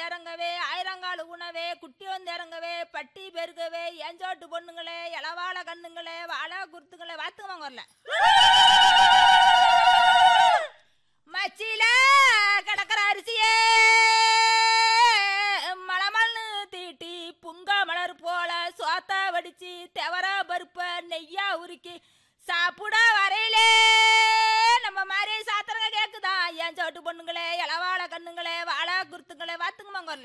வந்து இறங்கவே ஆயிரங்கால் உணவே குட்டி வந்து இறங்கவே பட்டி பெருகவே ஏஞ்சோட்டு பொண்ணுங்களே இளவாழ கண்ணுங்களே வாழை குருத்துங்களே வாத்துக்குவாங்க வரல மச்சில கிடக்கிற அரிசியே மலமல்னு தீட்டி புங்க மலர் போல சோத்த வடிச்சு தெவர பருப்ப நெய்யா உருக்கி சாப்பிட வரையிலே நம்ம மாதிரி சாத்திரங்க கேக்குதா ஏன் சோட்டு பொண்ணுங்களே இளவாழ கண்ணுங்களே வாழை குருத்துங்களே வாத்துக்குமாங்கல்ல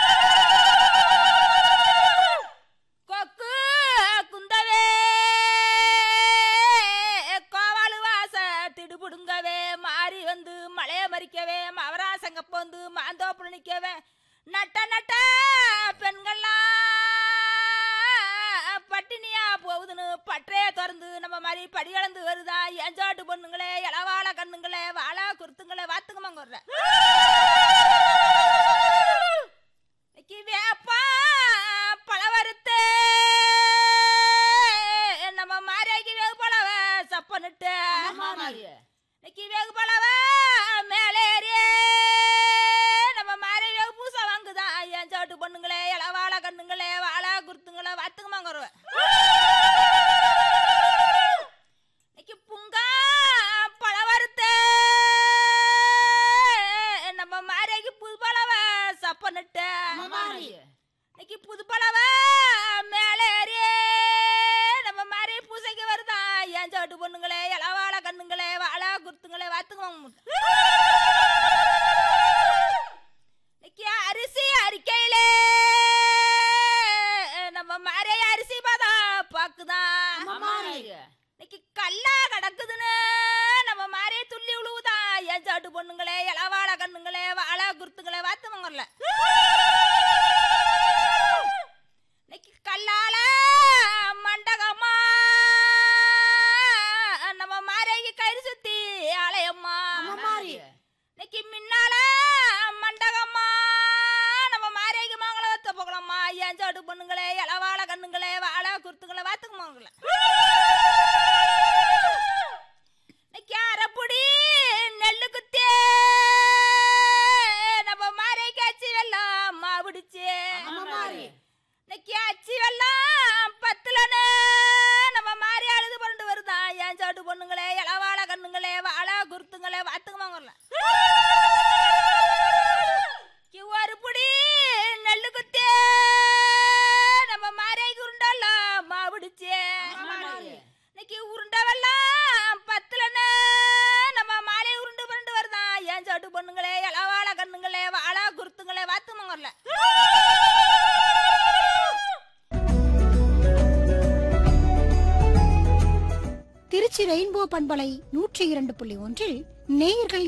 கொக்கு குந்தவே கோவாலு வாச திடுபுடுங்கவே மாறி வந்து மலைய மறிக்கவே மவராசங்கப்ப வந்து மாந்தோப்புல நிக்கவே நட்ட நட்ட பெண்கள்லாம் பட்டினியா போகுதுன்னு பற்றைய திறந்து நம்ம மாதிரி படிகளந்து வருதா எஞ்சாட்டு பொண்ணுங்களே இளவாழ கண்ணுங்களே வாழா குருத்துங்களே வாத்துக்குமாங்க வர்ற இன்னைக்கு வேப்பா பழவறுத்து நம்ம மாரியாக்கி வேகு பழவ சப்பனிட்டு இன்னைக்கு வேகு பழவ மேலேறி நம்ம மாரி வேகு பூசை வாங்குதா என் சாட்டு பொண்ணுங்களே இளவாழ கண்ணுங்களே வாழா குருத்துங்களே வாத்துக்குமாங்க வருவ இன்னைக்கு புங்கா பழவறுத்து நம்ம மாரியாக்கி புது பழவ சப்பனிட்டு இன்னைக்கு புது பழவ மேலேறி நம்ம மாதிரி பூசைக்கு வருதா ஏன் சாட்டு பொண்ணுங்களே இளவாழ கண்ணுங்களே வாழா குருத்துங்களே வாத்துக்குவாங்க இன்னைக்கு அரிசி அறிக்கையிலே நம்ம மாதிரி அரிசி பார்த்தா பாக்குதான் இன்னைக்கு கல்லா கிடக்குதுன்னு நம்ம மாதிரி துள்ளி உழுவுதா ஏன் சாட்டு பொண்ணுங்களே இளவாழ கண்ணுங்களே வாழா குருத்துங்களே வாத்துவாங்கல்ல இன்னைக்கு கல்லால மண்டகமா நம்ம மாரைக்கு கயிறு சுத்தி ஆலயம்மா இன்னைக்கு முன்னால மண்டகம்மா நம்ம மாரைக்கு மங்களத்தை போகலாமா ஏன் சாட்டு பொண்ணுங்களே இளவாழ கண்ணுங்களே வாழை குருத்துங்களே வாத்துக்குமாங்களே இன்னைக்கு அரைப்புடி நெல்லு குத்தே நம்ம மாரைக்கு அச்சி வெள்ளம் மாவுடிச்சு இன்னைக்கு அச்சி வெள்ளம் பத்துலன்னு நம்ம மாறி அழுது புரண்டு வருதா ஏன் சாட்டு பொண்ணுங்களே இளவாழ கண்ணுங்களே வாழை குருத்துங்களே வாத்துக்குமாங்கல்ல ஒரு புடி நெல்லு குத்தே நம்ம மாரைக்கு உருண்டல்ல மாவுடிச்சே இன்னைக்கு உருண்டை வெள்ளம் பத்துலன்னு நம்ம மாலை உருண்டு புரண்டு வருதா ஏன் சாட்டு பொண்ணுங்களே இளவாழ கண்ணுங்களே வாழா குருத்துங்களே வாத்துமாங்கல்ல திருச்சி ரெயின்போ பண்பலை நூற்றி இரண்டு புள்ளி ஒன்றில் நேயர்கள்